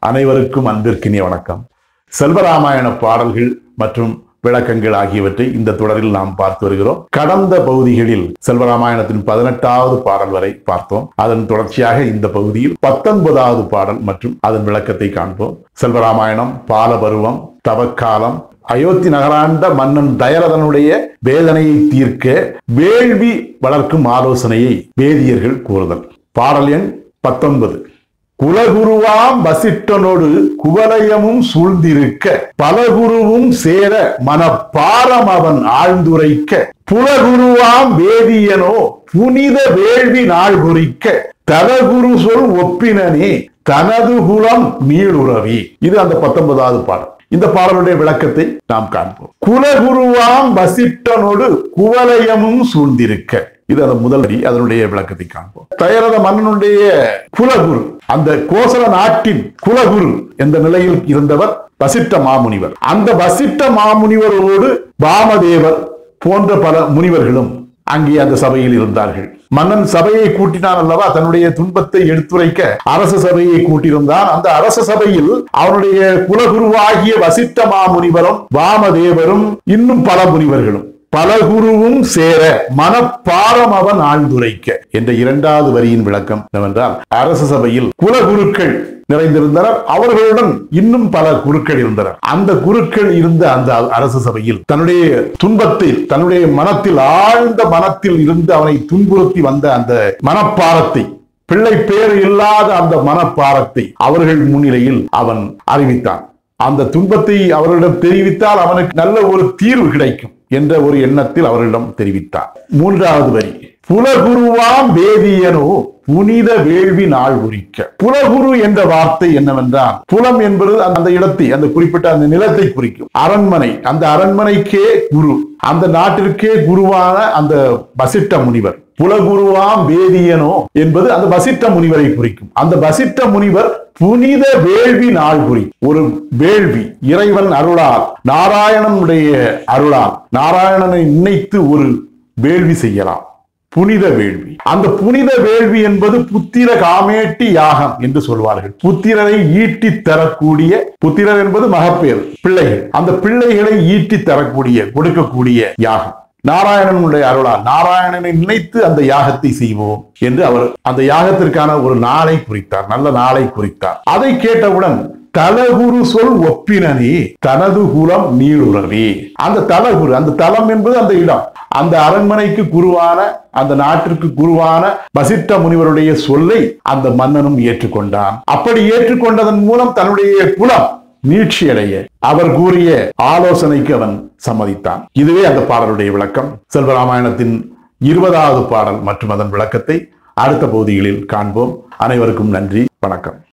அனைவருக்கும் அன்பிற்கினிய வணக்கம் செல்வராமாயண பாடல்கள் மற்றும் விளக்கங்கள் ஆகியவற்றை இந்த தொடரில் நாம் பார்த்து வருகிறோம் கடந்த பகுதிகளில் செல்வராமாயணத்தின் பதினெட்டாவது பாடல் வரை பார்த்தோம் அதன் தொடர்ச்சியாக இந்த பகுதியில் பத்தொன்பதாவது பாடல் மற்றும் அதன் விளக்கத்தை காண்போம் செல்வராமாயணம் பாலபருவம் தவக்காலம் அயோத்தி நகராண்ட மன்னன் தயரதனுடைய வேதனையை தீர்க்க வேள்வி வளர்க்கும் ஆலோசனையை வேதியர்கள் கூறுதல் பாடல் எண் பத்தொன்பது குலகுருவாம் வசிட்டனோடு குவலயமும் சூழ்ந்திருக்க பலகுருவும் சேர மனப்பாரம் அவன் ஆழ்ந்துரைக்க புலகுருவாம் வேதியனோ புனித வேள்வி நாள் குறிக்க தலகுரு சொல் ஒப்பினனே தனது குலம் மீளுறவி இது அந்த பத்தொன்பதாவது பாடல் இந்த பாடலுடைய விளக்கத்தை நாம் காண்போம் குலகுருவாம் வசிட்டனோடு குவலயமும் சூழ்ந்திருக்க இது அந்த முதல் வரி அதனுடைய விளக்கத்தை காண்போம் தயரத மன்னனுடைய குலகுரு அந்த கோசல நாட்டின் குலகுரு என்ற நிலையில் இருந்தவர் வசிட்ட மாமுனிவர் அந்த வசிட்ட மாமுனிவரோடு வாமதேவர் போன்ற பல முனிவர்களும் அங்கே அந்த சபையில் இருந்தார்கள் மன்னன் சபையை கூட்டினான் அல்லவா தன்னுடைய துன்பத்தை எடுத்துரைக்க அரச சபையை கூட்டியிருந்தான் அந்த அரச சபையில் அவனுடைய குலகுருவாகிய வசிட்ட மாமுனிவரும் வாமதேவரும் இன்னும் பல முனிவர்களும் பல குருவும் சேர மனப்பாரம் அவன் ஆழ்ந்துரைக்க என்ற இரண்டாவது வரியின் விளக்கம் என்னவென்றால் அரச சபையில் குலகுருக்கள் நிறைந்திருந்தனர் அவர்களுடன் இன்னும் பல குருக்கள் இருந்தனர் அந்த குருக்கள் இருந்த அந்த அரச சபையில் தன்னுடைய துன்பத்தில் தன்னுடைய மனத்தில் ஆழ்ந்த மனத்தில் இருந்து அவனை துன்புறுத்தி வந்த அந்த மனப்பாரத்தை பிள்ளை பேர் இல்லாத அந்த மனப்பாரத்தை அவர்கள் முன்னிலையில் அவன் அறிவித்தான் அந்த துன்பத்தை அவர்களிடம் தெரிவித்தால் அவனுக்கு நல்ல ஒரு தீர்வு கிடைக்கும் என்ற ஒரு எண்ணத்தில் அவர்களிடம் தெரிவித்தார் மூன்றாவது வரி புலகுருவாம் வேதியனோ புனித வேள்வி நாள் குறிக்க புலகுரு என்ற வார்த்தை என்னவென்றால் புலம் என்பது அந்த இடத்தை அந்த குறிப்பிட்ட அந்த நிலத்தை குறிக்கும் அரண்மனை அந்த அரண்மனைக்கே குரு அந்த நாட்டிற்கே குருவான அந்த வசிட்ட முனிவர் புலகுருவாம் வேதியனோ என்பது அந்த வசிட்ட முனிவரை குறிக்கும் அந்த வசிட்ட முனிவர் புனித வேள்வி நாள் குறி ஒரு வேள்வி இறைவன் அருளால் நாராயணனுடைய அருளால் நாராயணனை நினைத்து ஒரு வேள்வி செய்யலாம் புனித வேள்வி அந்த புனித வேள்வி என்பது புத்திர காமேட்டி யாகம் என்று சொல்வார்கள் புத்திரரை ஈட்டி தரக்கூடிய புத்திரர் என்பது மகப்பேர் பிள்ளைகள் அந்த பிள்ளைகளை ஈட்டி தரக்கூடிய கொடுக்கக்கூடிய யாகம் நாராயணனுடைய அருளால் நாராயணனை நினைத்து அந்த யாகத்தை செய்வோம் என்று அவர் அந்த யாகத்திற்கான ஒரு நாளை குறித்தார் நல்ல நாளை குறித்தார் அதை கேட்டவுடன் தலகுரு சொல் ஒப்பினனே தனது குலம் நீளுறவே அந்த தலகுரு அந்த தலம் என்பது அந்த இடம் அந்த அரண்மனைக்கு குருவான அந்த நாட்டிற்கு குருவான வசிட்ட முனிவருடைய சொல்லை அந்த மன்னனும் ஏற்றுக்கொண்டான் அப்படி ஏற்றுக்கொண்டதன் மூலம் தன்னுடைய குலம் நீட்சியடைய அவர் கூறிய ஆலோசனைக்கு அவன் சம்மதித்தான் இதுவே அந்த பாடலுடைய விளக்கம் செல்வராமாயணத்தின் இருபதாவது பாடல் மற்றும் அதன் விளக்கத்தை அடுத்த பகுதிகளில் காண்போம் அனைவருக்கும் நன்றி வணக்கம்